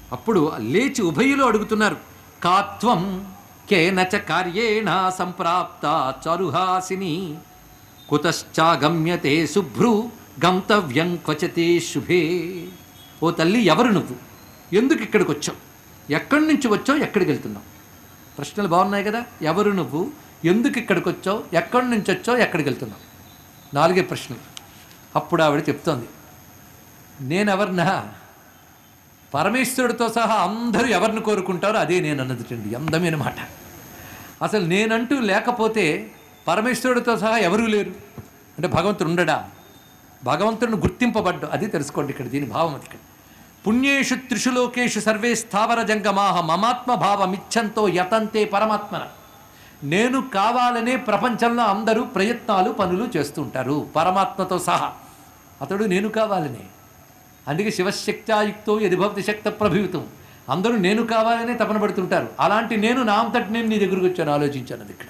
అప్పుడు లేచి ఉభయులు అడుగుతున్నారు కాత్వం కేనచ కార్యేణ సంప్రాప్త చరుహాసిని కుతశ్చాగమ్యతే శుభ్రు గంతవ్యం క్వచతే శుభే ఓ తల్లి ఎవరు నువ్వు ఎందుకు ఇక్కడికి వచ్చావు ఎక్కడి నుంచి వచ్చావు ఎక్కడికి వెళ్తున్నావు ప్రశ్నలు బాగున్నాయి కదా ఎవరు నువ్వు ఎందుకు ఇక్కడికి వచ్చావు ఎక్కడి నుంచి వచ్చావు ఎక్కడికి వెళ్తున్నావు నాలుగే ప్రశ్నలు అప్పుడు ఆవిడ చెప్తోంది నేనెవరినా పరమేశ్వరుడితో సహా అందరూ ఎవరిని కోరుకుంటారో అదే నేను అన్నదిటండి అందమైన మాట అసలు నేనంటూ లేకపోతే పరమేశ్వరుడితో సహా ఎవరూ లేరు అంటే భగవంతుడు ఉండడా భగవంతుడిని గుర్తింపబడ్డు అది తెలుసుకోండి ఇక్కడ దీని భావం అది ఇక్కడ పుణ్యేషు త్రిషు లోకేషు సర్వే స్థావర జంగమాహ మమాత్మ భావమిచ్చంతో యతంతే పరమాత్మన నేను కావాలనే ప్రపంచంలో అందరూ ప్రయత్నాలు పనులు చేస్తుంటారు పరమాత్మతో సహా అతడు నేను కావాలనే అందుకే శివశక్త్యాయుక్తో యది భవతి శక్త ప్రభూతం అందరూ నేను కావాలనే తపన పడుతుంటారు అలాంటి నేను నా అంతటి నేను నీ దగ్గరకు వచ్చాను ఆలోచించాను అది ఇక్కడ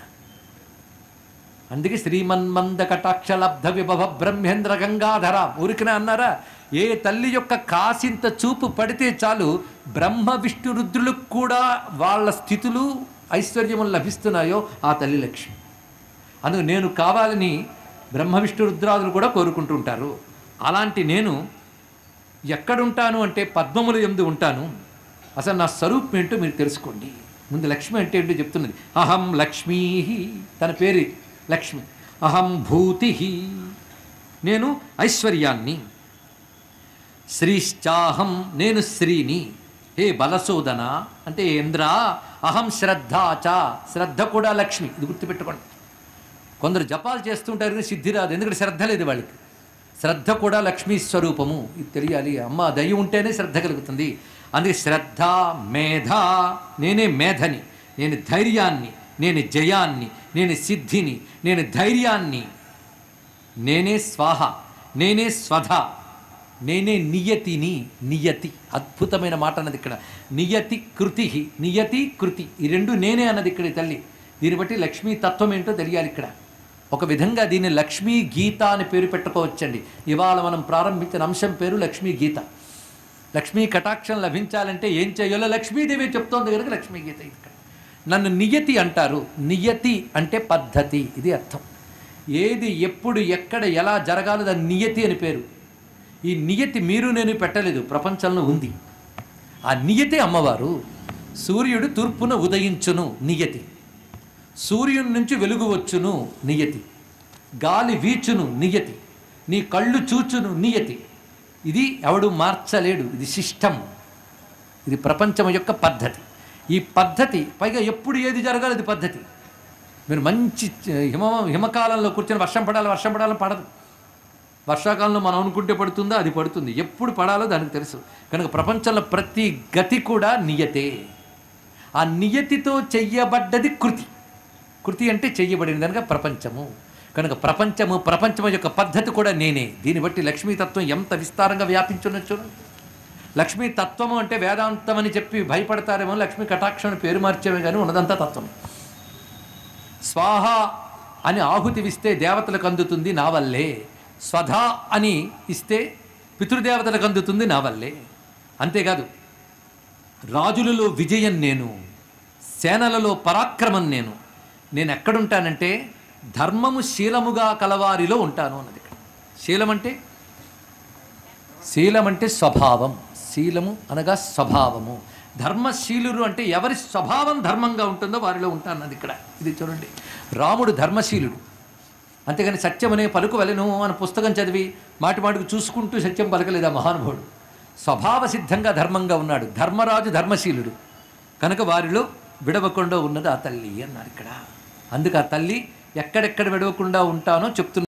అందుకే శ్రీమన్మంద కటాక్షలబ్ధ విభవ బ్రహ్మేంద్ర గంగాధర ఊరికనే అన్నారా ఏ తల్లి యొక్క కాసింత చూపు పడితే చాలు బ్రహ్మ విష్ణు రుద్రులకు కూడా వాళ్ళ స్థితులు ఐశ్వర్యములు లభిస్తున్నాయో ఆ తల్లి లక్ష్మి అందుకు నేను కావాలని బ్రహ్మ విష్ణు రుద్రాదులు కూడా కోరుకుంటుంటారు అలాంటి నేను ఎక్కడుంటాను అంటే పద్మములు ఎందు ఉంటాను అసలు నా స్వరూపం ఏంటో మీరు తెలుసుకోండి ముందు లక్ష్మి అంటే ఏంటో చెప్తున్నది అహం లక్ష్మీ తన పేరు లక్ష్మి అహం భూతి నేను ఐశ్వర్యాన్ని శ్రీశ్చాహం నేను శ్రీని హే బలసోదన అంటే ఇంద్ర అహం శ్రద్ధాచ శ్రద్ధ కూడా లక్ష్మి ఇది గుర్తుపెట్టుకోండి కొందరు జపాలు చేస్తుంటారు కానీ సిద్ధి రాదు ఎందుకంటే శ్రద్ధ లేదు వాళ్ళకి శ్రద్ధ కూడా లక్ష్మీ స్వరూపము ఇది తెలియాలి అమ్మ దయ ఉంటేనే శ్రద్ధ కలుగుతుంది అందుకే శ్రద్ధ మేధ నేనే మేధని నేను ధైర్యాన్ని నేను జయాన్ని నేను సిద్ధిని నేను ధైర్యాన్ని నేనే స్వాహ నేనే స్వధ నేనే నియతిని నియతి అద్భుతమైన మాట అన్నది ఇక్కడ నియతి కృతి నియతి కృతి ఈ రెండు నేనే అన్నది ఇక్కడ ఈ తల్లి దీన్ని బట్టి లక్ష్మీ తత్వం ఏంటో తెలియాలి ఇక్కడ ఒక విధంగా దీన్ని లక్ష్మీ గీత అని పేరు పెట్టుకోవచ్చండి ఇవాళ మనం ప్రారంభించిన అంశం పేరు లక్ష్మీ గీత లక్ష్మీ కటాక్షం లభించాలంటే ఏం చేయాలో లక్ష్మీదేవి చెప్తోంది కనుక లక్ష్మీ గీత ఇది ఇక్కడ నన్ను నియతి అంటారు నియతి అంటే పద్ధతి ఇది అర్థం ఏది ఎప్పుడు ఎక్కడ ఎలా జరగాలో దాని నియతి అని పేరు ఈ నియతి మీరు నేను పెట్టలేదు ప్రపంచంలో ఉంది ఆ నియతే అమ్మవారు సూర్యుడు తూర్పున ఉదయించును నియతి సూర్యుని నుంచి వెలుగు వచ్చును నియతి గాలి వీచును నియతి నీ కళ్ళు చూచును నియతి ఇది ఎవడు మార్చలేడు ఇది సిస్టమ్ ఇది ప్రపంచం యొక్క పద్ధతి ఈ పద్ధతి పైగా ఎప్పుడు ఏది జరగాలి అది పద్ధతి మీరు మంచి చ- హిమ హిమకాలంలో కూర్చొని వర్షం పడాలి వర్షం పడాలని పడదు వర్షాకాలంలో మనం అనుకుంటే పడుతుందో అది పడుతుంది ఎప్పుడు పడాలో దానికి తెలుసు కనుక ప్రపంచంలో ప్రతి గతి కూడా నియతే ఆ నియతితో చెయ్యబడ్డది కృతి కృతి అంటే చెయ్యబడింది కనుక ప్రపంచము కనుక ప్రపంచము ప్రపంచము యొక్క పద్ధతి కూడా నేనే దీన్ని బట్టి లక్ష్మీతత్వం ఎంత విస్తారంగా వ్యాపించున్నది చూడండి లక్ష్మీ తత్వము అంటే వేదాంతం అని చెప్పి భయపడతారేమో లక్ష్మీ కటాక్షం అని పేరు మార్చేమే కానీ ఉన్నదంతా తత్వం స్వాహ అని ఆహుతి ఇస్తే దేవతలకు అందుతుంది నా వల్లే స్వధ అని ఇస్తే పితృదేవతలకు అందుతుంది నా వల్లే అంతేకాదు రాజులలో విజయం నేను సేనలలో పరాక్రమం నేను నేను ఎక్కడుంటానంటే ధర్మము శీలముగా కలవారిలో ఉంటాను అన్నది ఇక్కడ శీలం అంటే శీలం అంటే స్వభావం శీలము అనగా స్వభావము ధర్మశీలురు అంటే ఎవరి స్వభావం ధర్మంగా ఉంటుందో వారిలో ఉంటానన్నది ఇక్కడ ఇది చూడండి రాముడు ధర్మశీలుడు అంతేగాని సత్యం అనే పలుకు వలెను అని పుస్తకం చదివి మాటి మాటికి చూసుకుంటూ సత్యం పలకలేదు ఆ మహానుభావుడు స్వభావ సిద్ధంగా ధర్మంగా ఉన్నాడు ధర్మరాజు ధర్మశీలుడు కనుక వారిలో విడవకుండా ఉన్నది ఆ తల్లి అన్నారు ఇక్కడ అందుకు ఆ తల్లి ఎక్కడెక్కడ విడవకుండా ఉంటానో చెప్తున్నా